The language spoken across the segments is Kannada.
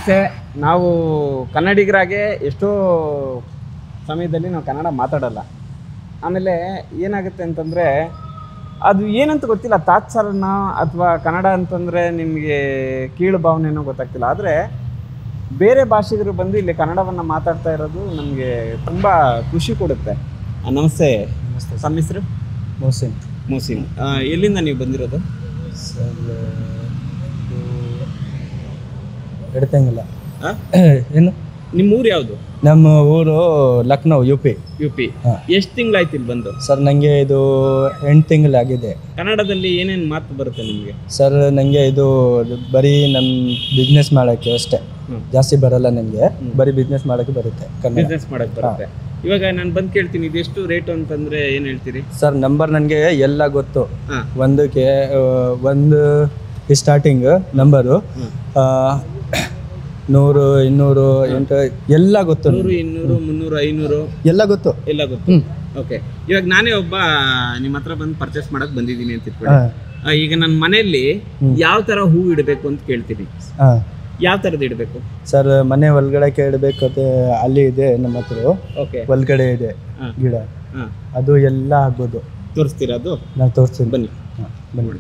ನಮಸ್ತೆ ನಾವು ಕನ್ನಡಿಗರಾಗೆ ಎಷ್ಟೋ ಸಮಯದಲ್ಲಿ ನಾವು ಕನ್ನಡ ಮಾತಾಡಲ್ಲ ಆಮೇಲೆ ಏನಾಗುತ್ತೆ ಅಂತಂದರೆ ಅದು ಏನಂತ ಗೊತ್ತಿಲ್ಲ ತಾತ್ಸಾರನ ಅಥವಾ ಕನ್ನಡ ಅಂತಂದರೆ ನಿಮಗೆ ಕೀಳು ಭಾವನೆನೋ ಗೊತ್ತಾಗ್ತಿಲ್ಲ ಆದರೆ ಬೇರೆ ಭಾಷಿಗರು ಬಂದು ಇಲ್ಲಿ ಕನ್ನಡವನ್ನು ಮಾತಾಡ್ತಾ ಇರೋದು ನಮಗೆ ತುಂಬ ಖುಷಿ ಕೊಡುತ್ತೆ ಆ, ನಮಸ್ತೆ ನಮಸ್ತೆ ತಮ್ಮ ಹೆಸರು ಮೋಸಿನ್ ಮೂಸಿನ್ ಆ, ಎಲ್ಲಿಂದ ನೀವು ಬಂದಿರೋದು ಸರ್ ಎಡತಂಗಿಲ್ಲ ಆ? ಏನು ನಿಮ್ಮ ಊರು ಯಾವುದು ನಮ್ಮ ಊರು Lucknow U P U P ಹಾ. ಎಷ್ಟು ತಿಂಗಳಾಯ್ತು ಇಲ್ಲಿ ಬಂದು ಸರ್ ನನಗೆ ಇದು ಎಂಟು ತಿಂಗಳಾಗಿದೆ ಕನ್ನಡದಲ್ಲಿ ಏನೇನು ಮಾತು ಬರುತ್ತೆ ನಿಮಗೆ ಸರ್ ನನಗೆ ಇದು ಬರೀ ನಮ್ಮ ಬಿಸ್ನೆಸ್ ಮಾಡೋಕ್ಕೆ ಅಷ್ಟೇ ಹ್ಮ್. ಜಾಸ್ತಿ ಬರಲ್ಲ ನನಗೆ ಬರೀ ಬಿಸ್ನೆಸ್ ಮಾಡೋಕ್ಕೆ ಬರುತ್ತೆ ಕನ್ನಡ ಬಿಸ್ನೆಸ್ ಮಾಡಕ್ ಬರುತ್ತೆ ಇವಾಗ ನಾನು ಬಂದು ಕೇಳ್ತೀನಿ ಇದೆಷ್ಟು ರೇಟ್ ಅಂತಂದ್ರೆ ಏನು ಹೇಳ್ತೀರಿ ಸರ್ ನಂಬರ್ ನನಗೆ ಎಲ್ಲ ಗೊತ್ತು ಹಾ ಒಂದಕ್ಕೆ ಆ, ಒಂದು ಸ್ಟಾರ್ಟಿಂಗ್ ನಂಬರು ಹ್ಮ್. ನೂರು ಇನ್ನೂರು ಎಂಟು ಎಲ್ಲ ಗೊತ್ತು ನೂರು ನನಗೆ. ಇನ್ನೂರು ಮುನ್ನೂರು ಐನೂರು ಎಲ್ಲ ಗೊತ್ತು ಎಲ್ಲ ಗೊತ್ತು ಹ್ಮ್. ಓಕೆ ಇವಾಗ ನಾನೇ ಒಬ್ಬ ನಿಮ್ಮ ಹತ್ರ ಬಂದು ಪರ್ಚೇಸ್ ಮಾಡಕ್ ಬಂದಿದ್ದೀನಿ ಅಂತ ಇಟ್ಕೊಳ್ಳಿ ಹಾ. ಆ, ಈಗ ನನ್ನ ಮನೆಯಲ್ಲಿ ಯಾವ ತರ ಹೂ ಇಡಬೇಕು ಅಂತ ಕೇಳ್ತೀನಿ ಹಾ. ಯಾವ ತರದ್ ಇಡಬೇಕು ಸರ್ ಮನೆ ಒಳಗಡೆ ಇಡಬೇಕಾದ್ರೆ ಅಲ್ಲಿ ಇದೆ ನಮ್ಮ ಹತ್ರ ಓಕೆ ಒಳಗಡೆ ಇದೆ ಹಾ. ಗಿಡ ಹಾ ಅದು ಎಲ್ಲ ಆಗ್ಬೋದು ತೋರಿಸ್ತೀರಾ ಅದು ನಾನು ತೋರಿಸ್ತೀನಿ ಬನ್ನಿ ಹಾ, ಬನ್ನಿ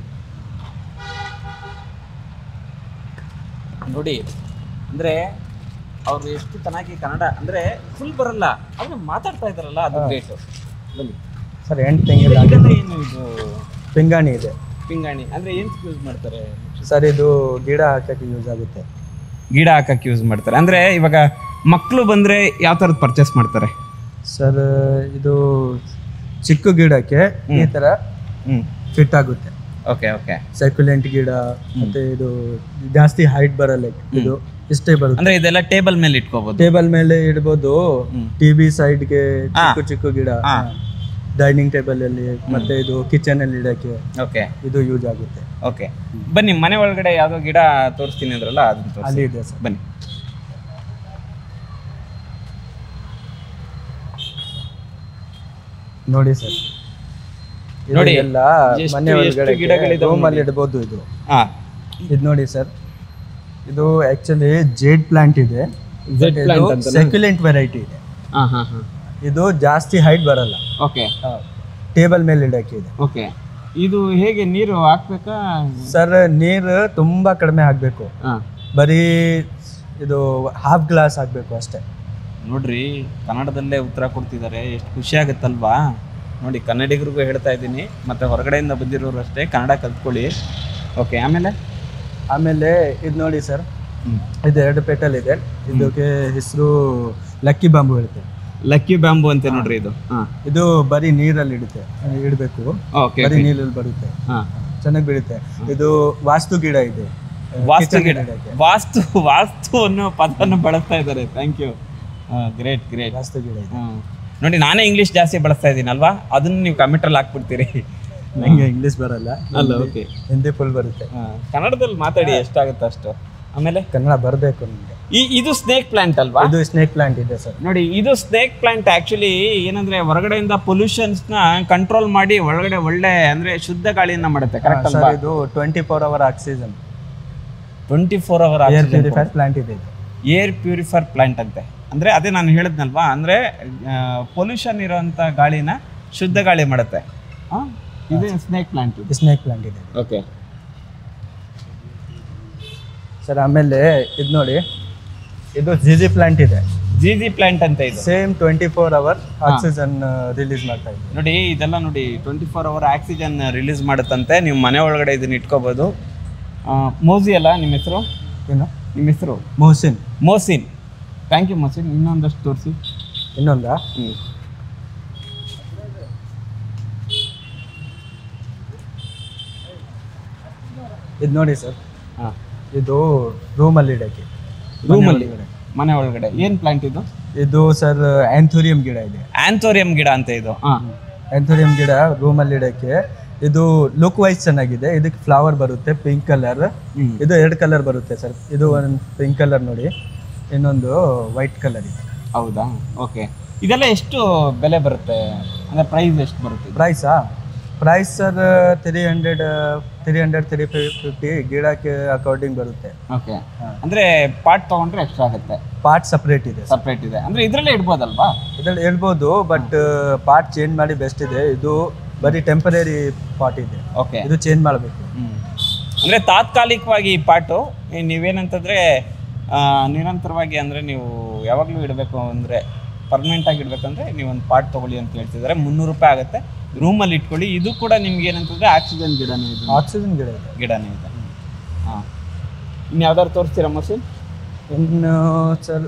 ನೋಡಿ ಅಂದ್ರೆ ಅವ್ರು ಎಷ್ಟು ಚೆನ್ನಾಗಿ ಕನ್ನಡ ಅಂದ್ರೆ ಫುಲ್ ಬರಲ್ಲ ಅವ್ರು ಮಾತಾಡ್ತಾ ಇದಾರಲ್ಲ ಅದು ಗ್ರೇಟ್ ಬನ್ನಿ ಸರ್ ಎಂಟು ತಿಂಗಳು ಇದೆಲ್ಲ ಏನು ಇದು ಪಿಂಗಾಣಿ ಇದೆ ಪಿಂಗಾಣಿ ಅಂದ್ರೆ ಏನ್ ಯೂಸ್ ಮಾಡ್ತಾರೆ ಸರ್ ಇದು ಗಿಡ ಹಾಕಕ್ಕೆ ಯೂಸ್ ಆಗುತ್ತೆ ಗಿಡ ಹಾಕಕ್ಕೆ ಯೂಸ್ ಮಾಡ್ತಾರೆ ಅಂದ್ರೆ ಇವಾಗ ಮಕ್ಕಳು ಬಂದ್ರೆ ಯಾವ ತರದ್ ಪರ್ಚೇಸ್ ಮಾಡ್ತಾರೆ ಸರ್ ಇದು ಚಿಕ್ಕ ಗಿಡಕ್ಕೆ ಈ ತರ ಹ್ಮ್ ಫಿಟ್ ಆಗುತ್ತೆ ಓಕೆ ಓಕೆ ಸೈಕ್ಯುಲೆಂಟ್ ಗಿಡ ಮತ್ತೆ ಇದು ಜಾಸ್ತಿ ಹೈಟ್ ಬರಲ್ಲ ಇದು ಇಷ್ಟೇ ಬರುತ್ತೆ ಅಂದ್ರೆ ಇದೆಲ್ಲ ಟೇಬಲ್ ಮೇಲೆ ಇಟ್ಕೋಬಹುದು ಟೇಬಲ್ ಮೇಲೆ ಇಡ್ಬೋದು ಹ್ಮ್. ಟಿವಿ ಸೈಡ್ಗೆ ಹಾ. ಚಿಕ್ಕ ಚಿಕ್ಕ ಗಿಡ ಹಾ. ಡೈನಿಂಗ್ ಟೇಬಲ್ ಅಲ್ಲಿ ಮತ್ತೆ ಇದು ಕಿಚನ್ ಅಲ್ಲಿ ಇಡಕ್ಕೆ ಓಕೆ ಇದು ಯೂಸ್ ಆಗುತ್ತೆ ಓಕೆ ಬನ್ನಿ ಮನೆ ಒಳಗಡೆ ಯಾವ್ದೋ ಗಿಡ ತೋರಿಸ್ತೀನಿ ಅಂದ್ರಲ್ಲ ಅದನ್ನ ತೋರಿಸಿ ಅಲ್ಲಿ ಇದೆ ಸರ್ ಬನ್ನಿ ನೋಡಿ ಸರ್ ನೋಡಿ, ನೋಡಿ ಎಲ್ಲ ಎಷ್ಟು- ಮನೆ ಎಷ್ಟು ಒಳಗಡೆ ಗಿಡಗಳಿದಾವೆ ರೂಮ್ ಅಲ್ಲಿ ಇಡ್ಬೋದು ಇದು ಹಾ ಇದು ನೋಡಿ ಸರ್ ಇದು ಆಕ್ಚುಲಿ ಜೇಡ್ ಪ್ಲಾಂಟ್ ಇದೆ ಜೆಡ್ ಪ್ಲಾಂಟ್ ಅಂತ ಸೆಕ್ಯುಲೆಂಟ್ ವೆರೈಟಿ ಇದೆ ಹಾ ಹಾ ಹಾ ಇದು ಜಾಸ್ತಿ ಹೈಟ್ ಬರಲ್ಲ ಓಕೆ ಟೇಬಲ್ ಮೇಲೆ ಇಡಕ್ಕೆ ಇದೆ ಓಕೆ ಇದು ಹೇಗೆ ನೀರು ಹಾಕ್ಬೇಕಾ ಸರ್ ನೀರು ತುಂಬಾ ಕಡಿಮೆ ಹಾಕ್ಬೇಕು ಹಾ ಬರೀ ಇದು ಹಾಫ್ ಗ್ಲಾಸ್ ಹಾಕ್ಬೇಕು ಅಷ್ಟೇ ನೋಡ್ರಿ ಕನ್ನಡದಲ್ಲೇ ಉತ್ತರ ಕೊಡ್ತಿದ್ದಾರೆ ಎಷ್ಟು ಖುಷಿ ಆಗುತ್ತಲ್ವಾ ನೋಡಿ ಕನ್ನಡಿಗರಿಗೂ ಹೇಳ್ತಾ ಇದ್ದೀನಿ ಮತ್ತು ಹೊರಗಡೆಯಿಂದ ಬಂದಿರೋರು ಅಷ್ಟೇ ಕನ್ನಡ ಕಲ್ತ್ಕೊಳ್ಳಿ ಓಕೆ ಆಮೇಲೆ ಆಮೇಲೆ ಇದು ನೋಡಿ ಸರ್ ಹ್ಞೂ ಇದು ಎರಡು ಪೆಟಲ್ ಇದೆ ಇದಕ್ಕೆ ಹೆಸರು ಲಕ್ಕಿ ಬಾಂಬು ಇರುತ್ತೆ ಲಕ್ಕಿ ಬ್ಯಾಂಬು ಅಂತ ನೋಡ್ರಿ ಇದು ಹಾಂ ಇದು ಬರೀ ನೀರಲ್ಲಿ ಇಡುತ್ತೆ ಇಡಬೇಕು ಓಕೆ ಬರೀ ನೀರಲ್ಲಿ ಬರುತ್ತೆ ಹಾಂ ಚೆನ್ನಾಗಿ ಬೀಳುತ್ತೆ ಇದು ವಾಸ್ತು ಗಿಡ ಇದೆ ವಾಸ್ತು Kitchen ಗಿಡ ಗಿಡಕ್ಕೆ. ವಾಸ್ತು ವಾಸ್ತು ಅನ್ನೋ ಪದವನ್ನು ಬಳಸ್ತಾ ಇದ್ದಾರೆ ಥ್ಯಾಂಕ್ ಯು ಹಾಂ ಗ್ರೇಟ್ ಗ್ರೇಟ್ ವಾಸ್ತು ಗಿಡ ಇದೆ ಹ್ಞೂ ನೋಡಿ ನಾನೇ ಇಂಗ್ಲೀಷ್ ಜಾಸ್ತಿ ಬಳಸ್ತಾ ಇದ್ದೀನಿ ಅಲ್ವಾ ಅದನ್ನು ನೀವು ಕಮೆಂಟ್ರಲ್ಲಿ ಹಾಕ್ಬಿಡ್ತೀರಿ ನಂಗೆ ಇಂಗ್ಲಿಷ್ ಬರಲ್ಲ ಅಲ್ಲ ಹಿಂದಿ- ಓಕೆ ಹಿಂದಿ ಫುಲ್ ಬರುತ್ತೆ ಕನ್ನಡದಲ್ಲಿ ಮಾತಾಡಿ ಎಷ್ಟಾಗುತ್ತೆ ಅಷ್ಟು ಆಮೇಲೆ ಕನ್ನಡ ಬರಬೇಕು ನಿಮಗೆ ಈ ಇದು ಸ್ನೇಕ್ ಪ್ಲಾಂಟ್ ಅಲ್ವಾ ಇದು ಸ್ನೇಕ್ ಪ್ಲಾಂಟ್ ಇದೆ ಸರ್ ನೋಡಿ ಇದು ಸ್ನೇಕ್ ಪ್ಲಾಂಟ್ ಆಕ್ಚುಲಿ ಏನಂದ್ರೆ ಹೊರಗಡೆಯಿಂದ ಪೊಲ್ಯೂಷನ್ಸ್ ನ ಕಂಟ್ರೋಲ್ ಮಾಡಿ ಒಳಗಡೆ ಒಳ್ಳೆ ಅಂದ್ರೆ ಶುದ್ಧ ಗಾಳಿಯನ್ನ ಮಾಡುತ್ತೆ ಕರೆಕ್ಟ್ ಅಲ್ವಾ ಸರ್ ಇದು twenty four hour oxygen twenty four hour air purifier plant ಇದೆ ಇದು ಏರ್ ಪ್ಯೂರಿಫೈರ್ ಪ್ಲಾಂಟ್ ಅಂತೆ ಅಂದ್ರೆ ಅದೇ ನಾನು ಹೇಳಿದ್ನಲ್ವಾ ಅಂದ್ರೆ ಪೊಲ್ಯೂಷನ್ ಇರೋಂಥ ಗಾಳಿನ ಶುದ್ಧ ಗಾಳಿ ಮಾಡುತ್ತೆ ಆ? ಇದು ಸ್ನೇಕ್ ಪ್ಲಾಂಟ್ ಇದು ಸ್ನೇಕ್ ಪ್ಲಾಂಟ್ ಇದೆ ಓಕೆ ಸರ್ ಆಮೇಲೆ ಇದು ನೋಡಿ ಇದು ಜಿಜಿ ಪ್ಲಾಂಟ್ ಇದೆ ಜಿ ಜಿ ಪ್ಲಾಂಟ್ ಅಂತ ಇದು same twenty four hour oxygen release ಮಾಡ್ತಾ ಇದೆ ನೋಡಿ ಇದೆಲ್ಲ ನೋಡಿ twenty four hour oxygen release ಮಾಡುತ್ತಂತೆ ನೀವು ಮನೆ ಒಳಗಡೆ ಇದನ್ನ ಇಟ್ಕೋಬೋದು ಆ, ಮೋಜಿ ಅಲ್ಲ ನಿಮ್ಮ ಹೆಸರು ಏನು ನಿಮ್ಮ ಹೆಸರು ಮೊಹಸಿನ್ ಮೋಸಿನ್ ಥ್ಯಾಂಕ್ ಯು ಮೋಸಿನ್ ಇನ್ನೊಂದಷ್ಟು ತೋರಿಸಿ ಇನ್ನೊಂದಾ ಹ್ಞೂ ಇದು ನೋಡಿ ಸರ್ ಹಾಂ ಇದು ರೂಮಲ್ಲಿ ಇಡಕ್ಕೆ ರೂಮಲ್ಲಿ ಮನೆ ಒಳಗಡೆ ಏನು ಪ್ಲಾಂಟ್ ಇದು ಇದು ಸರ್ ಆಂಥೋರಿಯಂ ಗಿಡ ಇದೆ ಆಂಥೋರಿಯಂ ಗಿಡ ಅಂತ ಇದು ಹಾಂ ಆಂಥೋರಿಯಂ ಗಿಡ ರೂಮಲ್ಲಿ ಇಡಕ್ಕೆ ಇದು ಲುಕ್ ವೈಸ್ ಚೆನ್ನಾಗಿದೆ ಇದಕ್ಕೆ ಫ್ಲವರ್ ಬರುತ್ತೆ ಪಿಂಕ್ ಕಲರ್ ಹ್ಞೂ ಇದು ಎರಡು ಕಲರ್ ಬರುತ್ತೆ ಸರ್ ಇದು ಒಂದು ಪಿಂಕ್ ಕಲರ್ ನೋಡಿ ಇನ್ನೊಂದು ವೈಟ್ ಕಲರ್ ಇದೆ ಹೌದಾ ಓಕೆ ಇದೆಲ್ಲ ಎಷ್ಟು ಬೆಲೆ ಬರುತ್ತೆ ಅಂದರೆ ಪ್ರೈಸ್ ಎಷ್ಟು ಬರುತ್ತೆ ಇದು? ಪ್ರೈಸಾ price sir three hundred three hundred three fifty ಗಿಡಕ್ಕೆ ಅಕಾರ್ಡಿಂಗ್ ಬರುತ್ತೆ ಓಕೆ ಅಂದ್ರೆ ಪಾರ್ಟ್ ತಗೊಂಡ್ರೆ ಎಕ್ಸ್ಟ್ರಾ ಆಗುತ್ತೆ ಪಾರ್ಟ್ ಸಪ್ರೇಟ್ ಇದೆ ಸಪ್ರೇಟ್ ಇದೆ ಅಂದ್ರೆ ಇದ್ರಲ್ಲೇ ಇಡ್ಬೋದಲ್ವಾ ಇದ್ರಲ್ಲಿ ಹೇಳ್ಬೋದು ಬಟ್ ಪಾರ್ಟ್ ಚೇಂಜ್ ಮಾಡಿ ಬೆಸ್ಟ್ ಇದೆ ಇದು ಬರೀ ಟೆಂಪರರಿ ಪಾರ್ಟ್ ಇದೆ ಓಕೆ ಇದು ಚೇಂಜ್ ಮಾಡಬೇಕು ಅಂದ್ರೆ ತಾತ್ಕಾಲಿಕವಾಗಿ ಈ ಪಾಟು ನೀವೇನಂತಂದ್ರೆ ಆ, ನಿರಂತರವಾಗಿ ಅಂದ್ರೆ ನೀವು ಯಾವಾಗಲೂ ಇಡಬೇಕು ಅಂದ್ರೆ ಪರ್ಮನೆಂಟ್ ಆಗಿ ಇಡಬೇಕಂದ್ರೆ ನೀವು ಒಂದು ಪಾಟ್ ತಗೊಳ್ಳಿ ಅಂತ ಹೇಳ್ತಿದ್ದಾರೆ ಮುನ್ನೂರು ರೂಪಾಯಿ ಆಗುತ್ತೆ ರೂಮಲ್ಲಿ ಇಟ್ಕೊಳ್ಳಿ ಇದು ಕೂಡ ನಿಮ್ಗೆ ಏನಂತಂದ್ರೆ ಆಕ್ಸಿಜನ್ ಗಿಡನೇ ಇದು ಆಕ್ಸಿಜನ್ ಗಿಡ ಇದೆ ಗಿಡನೇ ಇದೆ ಹಾಂ ಇನ್ನು ಯಾವ್ದಾದ್ರು ತೋರಿಸ್ತೀರಾ ಮಸೀನ್ ಇನ್ನು ಸರ್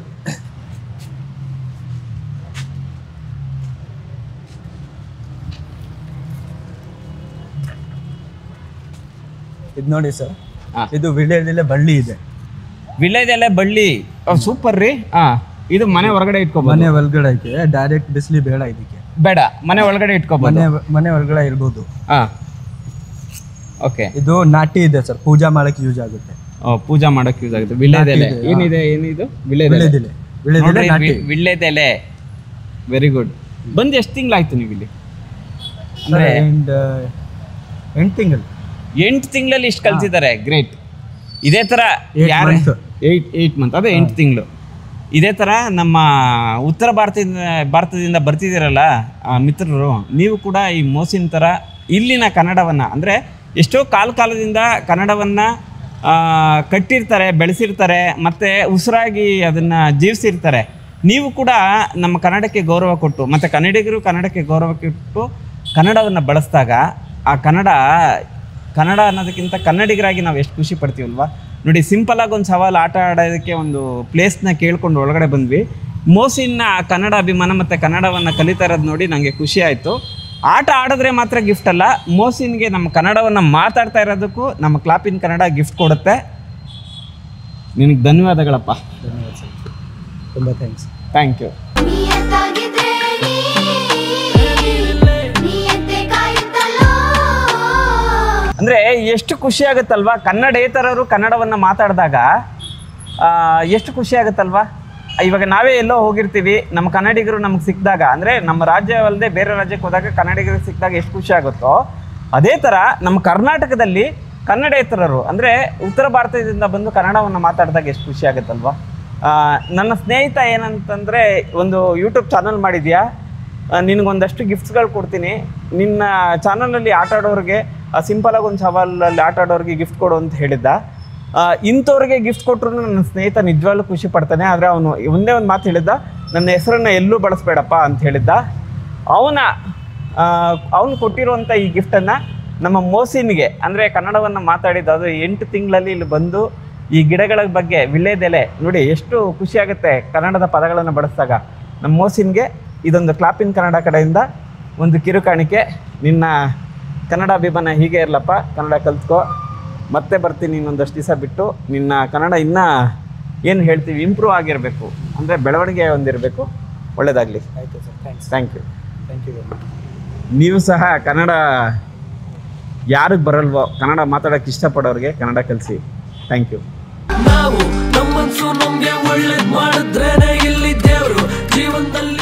ಇದು ನೋಡಿ ಸರ್ ಹಾಂ ಇದು ವಿಲೇಜಲ್ಲೇ ಬಳ್ಳಿ ಇದೆ ವಿಳ್ಯದೆಲೆ ಬಳ್ಳಿ ಸೂಪರ್ ರೀ ಹಾಂ ಇದು ಮನೆ ಹೊರಗಡೆ ಇಟ್ಕೋಬೋದು ಮನೆ ಒಳಗಡೆಗೆ ಡೈರೆಕ್ಟ್ ಬಿಸಿಲಿ ಬೇಡ ಇದಕ್ಕೆ ಬೇಡ ಮನೆ ಒಳಗಡೆ ಇಟ್ಕೋಬೋದು ಮನೆ ಮನೆ ಒಳಗಡೆ ಇರ್ಬೋದು ಹಾಂ ಓಕೆ ಇದು ನಾಟಿ ಇದೆ ಸರ್ ಪೂಜಾ ಮಾಡಕ್ಕೆ ಯೂಸ್ ಆಗುತ್ತೆ ಪೂಜಾ ಮಾಡಕ್ಕೆ ಯೂಸ್ ಆಗುತ್ತೆ ವಿಳ್ಯದೆಲೆ ನಾಟಿ ಇದೆ, ಏನಿದೆ ಏನಿದು ವಿಳ್ಯದೆಲೆ ವಿಳೆದೆಲೆ ವಿಳೆದೆಲೆ ನಾಟಿ ವಿಳ್ಯದೆಲೆ ವೆರಿ ಗುಡ್ ಬಂದು ಎಷ್ಟು ತಿಂಗಳಾಯ್ತು ನೀವು ಇಲ್ಲಿ ಸರ್ ಅಂಡ್ ಎಂಟು ತಿಂಗಳು ಎಂಟು ತಿಂಗಳಲ್ಲಿ ಇಷ್ಟು ಕಲ್ತಿದ್ದಾರೆ ಗ್ರೇಟ್ ಇದೇ ಥರ Eight ಯಾರು month. ಏಯ್ಟ್ ಏಯ್ಟ್ ಮಂತ್ ಅದೇ ಎಂಟು ತಿಂಗಳು ಇದೇ ಥರ ನಮ್ಮ ಉತ್ತರ ಭಾರತದಿಂದ ಭಾರತದಿಂದ ಬರ್ತಿದ್ದೀರಲ್ಲ ಆ ಮಿತ್ರರು ನೀವು ಕೂಡ ಈ ಮೋಸಿನ ಥರ ಇಲ್ಲಿನ ಕನ್ನಡವನ್ನು ಅಂದರೆ ಎಷ್ಟೋ ಕಾಲ ಕಾಲದಿಂದ ಕನ್ನಡವನ್ನು ಕಟ್ಟಿರ್ತಾರೆ ಬೆಳೆಸಿರ್ತಾರೆ ಮತ್ತು ಉಸಿರಾಗಿ ಅದನ್ನು ಜೀವಿಸಿರ್ತಾರೆ ನೀವು ಕೂಡ ನಮ್ಮ ಕನ್ನಡಕ್ಕೆ ಗೌರವ ಕೊಟ್ಟು ಮತ್ತು ಕನ್ನಡಿಗರು ಕನ್ನಡಕ್ಕೆ ಗೌರವ ಕೊಟ್ಟು ಕನ್ನಡವನ್ನು ಬಳಸಿದಾಗ ಆ ಕನ್ನಡ ಕನ್ನಡ ಅನ್ನೋದಕ್ಕಿಂತ ಕನ್ನಡಿಗರಾಗಿ ನಾವು ಎಷ್ಟು ಖುಷಿ ಪಡ್ತೀವಲ್ವಾ ನೋಡಿ ಸಿಂಪಲ್ ಆಗಿ ಒಂದು ಸವಾಲು ಆಟ ಆಡೋದಕ್ಕೆ ಒಂದು ಪ್ಲೇಸ್ನ ಕೇಳ್ಕೊಂಡು ಒಳಗಡೆ ಬಂದ್ವಿ ಮೋಸಿನ ಕನ್ನಡ ಅಭಿಮಾನ ಮತ್ತು ಕನ್ನಡವನ್ನು ಕಲಿತಾ ಇರೋದು ನೋಡಿ ನನಗೆ ಖುಷಿ ಆಯಿತು ಆಟ ಆಡಿದ್ರೆ ಮಾತ್ರ ಗಿಫ್ಟ್ ಅಲ್ಲ ಮೋಸಿನ್ಗೆ ನಮ್ಮ ಕನ್ನಡವನ್ನು ಮಾತಾಡ್ತಾ ಇರೋದಕ್ಕೂ ನಮ್ಮ ಕ್ಲಾಪಿನ ಕನ್ನಡ ಗಿಫ್ಟ್ ಕೊಡುತ್ತೆ ನಿನಗೆ ಧನ್ಯವಾದಗಳಪ್ಪ ಧನ್ಯವಾದ ಸರ್ ತುಂಬ ಥ್ಯಾಂಕ್ಸ್ ಥ್ಯಾಂಕ್ ಯು ನಿಯತ್ತಾಗಿದ್ರೆ ನಿಯತ್ತೆ ಕಾಯುತ್ತಲೋ ಅಂದರೆ ಎಷ್ಟು ಖುಷಿ ಆಗುತ್ತಲ್ವಾ ಕನ್ನಡೇತರರು ಕನ್ನಡವನ್ನು ಮಾತಾಡಿದಾಗ ಆ, ಎಷ್ಟು ಖುಷಿ ಆಗುತ್ತಲ್ವಾ ಇವಾಗ ನಾವೇ ಎಲ್ಲೋ ಹೋಗಿರ್ತೀವಿ ನಮ್ಮ ಕನ್ನಡಿಗರು ನಮ್ಗೆ ಸಿಕ್ಕಿದಾಗ ಅಂದರೆ ನಮ್ಮ ರಾಜ್ಯವಲ್ಲದೆ ಬೇರೆ ರಾಜ್ಯಕ್ಕೆ ಹೋದಾಗ ಕನ್ನಡಿಗರು ಸಿಕ್ಕಿದಾಗ ಎಷ್ಟು ಖುಷಿ ಆಗುತ್ತೋ ಅದೇ ಥರ ನಮ್ಮ ಕರ್ನಾಟಕದಲ್ಲಿ ಕನ್ನಡೇತರರು ಅಂದರೆ ಉತ್ತರ ಭಾರತದಿಂದ ಬಂದು ಕನ್ನಡವನ್ನು ಮಾತಾಡಿದಾಗ ಎಷ್ಟು ಖುಷಿ ಆಗುತ್ತಲ್ವಾ ಆ, ನನ್ನ ಸ್ನೇಹಿತ ಏನಂತಂದರೆ ಒಂದು ಯೂಟ್ಯೂಬ್ ಚಾನಲ್ ಮಾಡಿದ್ಯಾ ಆ, ನಿನಗೊಂದಷ್ಟು ಗಿಫ್ಟ್ಸ್ಗಳು ಕೊಡ್ತೀನಿ ನಿನ್ನ ಚಾನಲಲ್ಲಿ ಆಟ ಆಡೋರಿಗೆ ಸಿಂಪಲಾಗಿ ಒಂದು ಸವಾಲಲ್ಲಿ ಆಟ ಆಡೋರಿಗೆ ಗಿಫ್ಟ್ ಕೊಡು ಅಂತ ಹೇಳಿದ್ದ ಆ, ಇಂಥವ್ರಿಗೆ ಗಿಫ್ಟ್ ಕೊಟ್ಟರು ನನ್ನ ಸ್ನೇಹಿತ ನಿಜವಾಗ್ಲೂ ಖುಷಿ ಪಡ್ತಾನೆ ಆದರೆ ಅವನು ಒಂದೇ ಒಂದು ಮಾತು ಹೇಳಿದ್ದ ನನ್ನ ಹೆಸರನ್ನು ಎಲ್ಲೂ ಬಳಸಬೇಡಪ್ಪ ಅಂತ ಹೇಳಿದ್ದ ಅವನ ಅವನು ಕೊಟ್ಟಿರುವಂಥ ಈ ಗಿಫ್ಟನ್ನು ನಮ್ಮ ಮೋಸಿನ್ಗೆ ಅಂದರೆ ಕನ್ನಡವನ್ನು ಮಾತಾಡಿದ್ದು ಅದು ಎಂಟು ತಿಂಗಳಲ್ಲಿ ಇಲ್ಲಿ ಬಂದು ಈ ಗಿಡಗಳ ಬಗ್ಗೆ ವಿಳ್ಯದೆಲೆ ನೋಡಿ ಎಷ್ಟು ಖುಷಿ ಆಗುತ್ತೆ ಕನ್ನಡದ ಪದಗಳನ್ನು ಬಳಸಿದಾಗ ನಮ್ಮ ಮೋಸಿನ್ಗೆ ಇದೊಂದು ಕ್ಲಾಪಿನ್ ಕನ್ನಡ ಕಡೆಯಿಂದ ಒಂದು ಕಿರುಕಾಣಿಕೆ ನಿನ್ನ ಕನ್ನಡ ಅಭಿಮಾನ ಹೀಗೆ ಇರಲಪ್ಪ ಕನ್ನಡ ಕಲ್ತ್ಕೋ ಮತ್ತೆ ಬರ್ತೀನಿ ಇನ್ನೊಂದಷ್ಟು ದಿವಸ ಬಿಟ್ಟು ನಿನ್ನ ಕನ್ನಡ ಇನ್ನೂ ಏನು ಹೇಳ್ತೀವಿ ಇಂಪ್ರೂವ್ ಆಗಿರಬೇಕು ಅಂದರೆ ಬೆಳವಣಿಗೆ ಹೊಂದಿರಬೇಕು ಒಳ್ಳೆಯದಾಗಲಿ ಆಯಿತು sir thanks thank you thank you ನೀವು ಸಹ ಕನ್ನಡ ಯಾರಿಗೆ ಬರಲ್ವೋ ಕನ್ನಡ ಮಾತಾಡೋಕ್ಕೆ ಇಷ್ಟಪಡೋರಿಗೆ ಕನ್ನಡ ಕಲಿಸಿ ಥ್ಯಾಂಕ್ ಯು ನಾವು ನಮ್ಮನ್ಸು ನಮ್ಗೆ ಒಳ್ಳೇದ್ ಮಾಡಿದ್ರೇನೆ ಇಲ್ಲಿ ದೇವ್ರು ಜೀವನದಲ್ಲಿ